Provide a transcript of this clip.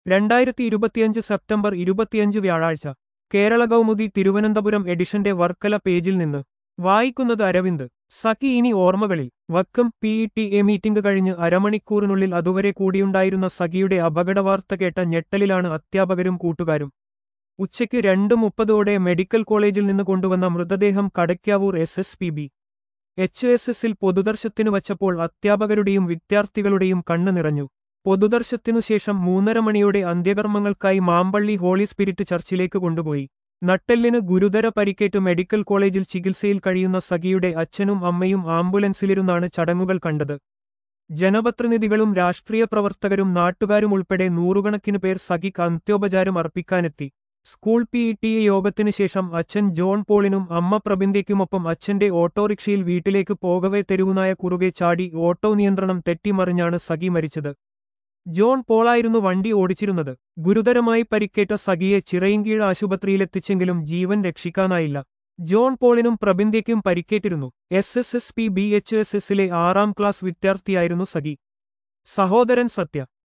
രണ്ടായിരത്തി ഇരുപത്തിയഞ്ച് സെപ്റ്റംബർ ഇരുപത്തിയഞ്ച് വ്യാഴാഴ്ച കേരള കൗമുദി തിരുവനന്തപുരം എഡിഷന്റെ വർക്കല പേജിൽ നിന്ന് വായിക്കുന്നത് അരവിന്ദ് സഖി ഇനി ഓർമ്മകളിൽ Vakkom P E T A meeting കഴിഞ്ഞ് അരമണിക്കൂറിനുള്ളിൽ അതുവരെ കൂടിയുണ്ടായിരുന്ന സഖിയുടെ അപകടവാർത്ത കേട്ട ഞെട്ടലിലാണ് അധ്യാപകരും കൂട്ടുകാരും ഉച്ചയ്ക്ക് രണ്ട് മുപ്പതോടെ മെഡിക്കൽ കോളേജിൽ നിന്ന് കൊണ്ടുവന്ന മൃതദേഹം Kadakkavoor S S P B H S എസിൽ പൊതുദർശത്തിനു വച്ചപ്പോൾ അധ്യാപകരുടെയും വിദ്യാർത്ഥികളുടെയും കണ്ണു നിറഞ്ഞു പൊതുദർശത്തിനു ശേഷം മൂന്നര മണിയോടെ അന്ത്യകർമ്മങ്ങൾക്കായി മാമ്പള്ളി ഹോളി സ്പിരിറ്റ് ചർച്ചിലേക്ക് കൊണ്ടുപോയി നട്ടെല്ലിന് ഗുരുതര പരിക്കേറ്റ് മെഡിക്കൽ കോളേജിൽ ചികിത്സയിൽ കഴിയുന്ന സഖിയുടെ അച്ഛനും അമ്മയും ആംബുലൻസിലിരുന്നാണ് ചടങ്ങുകൾ കണ്ടത് ജനപ്രതിനിധികളും രാഷ്ട്രീയ പ്രവർത്തകരും നാട്ടുകാരും ഉൾപ്പെടെ നൂറുകണക്കിന് പേർ സഖിക്ക് അന്ത്യോപചാരം അർപ്പിക്കാനെത്തി school P E T A യോഗത്തിനു ശേഷം അച്ഛൻ ജോൺ പോളിനും അമ്മ പ്രബിന്ദയ്ക്കുമൊപ്പം അച്ഛന്റെ ഓട്ടോറിക്ഷയിൽ വീട്ടിലേക്ക് പോകവെ തെരുവുനായ കുറുകെ ചാടി ഓട്ടോ നിയന്ത്രണം തെറ്റിമറിഞ്ഞാണ് സഖി മരിച്ചത് ജോൺ പോളായിരുന്നു വണ്ടി ഓടിച്ചിരുന്നത് ഗുരുതരമായി പരിക്കേറ്റ സഖിയെ ചിറയിൻകീഴ് ആശുപത്രിയിലെത്തിച്ചെങ്കിലും ജീവൻ രക്ഷിക്കാനായില്ല ജോൺ പോളിനും പ്രബിന്ദയ്ക്കും പരിക്കേറ്റിരുന്നു S S S P B H S എസിലെ ആറാം ക്ലാസ് വിദ്യാർത്ഥിയായിരുന്നു സഖി സഹോദരൻ സത്യ